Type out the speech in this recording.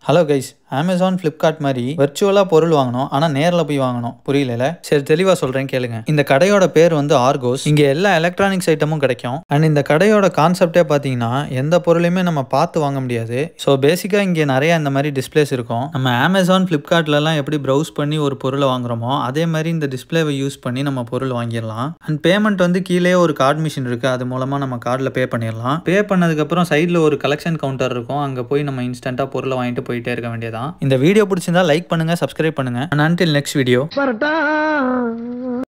hello guys Amazon Flipkart மாதிரி வெர்ச்சுவலாக பொருள் வாங்கணும் ஆனால் நேரில் போய் வாங்கணும் புரியல சரி தெளிவாக சொல்கிறேன் கேளுங்க இந்த கடையோட பேர் வந்து ஆர்கோஸ் இங்கே எல்லா எலக்ட்ரானிக்ஸ் ஐட்டமும் கிடைக்கும் அண்ட் இந்த கடையோட கான்செப்டே பார்த்தீங்கன்னா எந்த பொருளையுமே நம்ம பார்த்து வாங்க முடியாது ஸோ பேசிக்காக இங்கே நிறைய இந்த மாதிரி டிஸ்பிளேஸ் இருக்கும் நம்ம அமேசான் ஃப்ளிப்கார்ட்லலாம் எப்படி ப்ரௌஸ் பண்ணி ஒரு பொருளை வாங்குறோமோ அதே மாதிரி இந்த டிஸ்பிளேவை யூஸ் பண்ணி நம்ம பொருள் வாங்கிடலாம் அண்ட் பேமெண்ட் வந்து கீழே ஒரு கார்டு மிஷின் இருக்குது அது மூலமாக நம்ம கார்டில் பே பண்ணிடலாம் பே பண்ணதுக்கப்புறம் சைடில் ஒரு கலெக்ஷன் கவுண்டர் இருக்கும் அங்கே போய் நம்ம இன்ஸ்டண்ட்டாக பொருளை வாங்கிட்டு போயிட்டே இருக்க வேண்டியதான் இந்த வீடியோ பிடிச்சிருந்தா லைக் பண்ணுங்க சப்ஸ்கிரைப் பண்ணுங்க and until next video parotta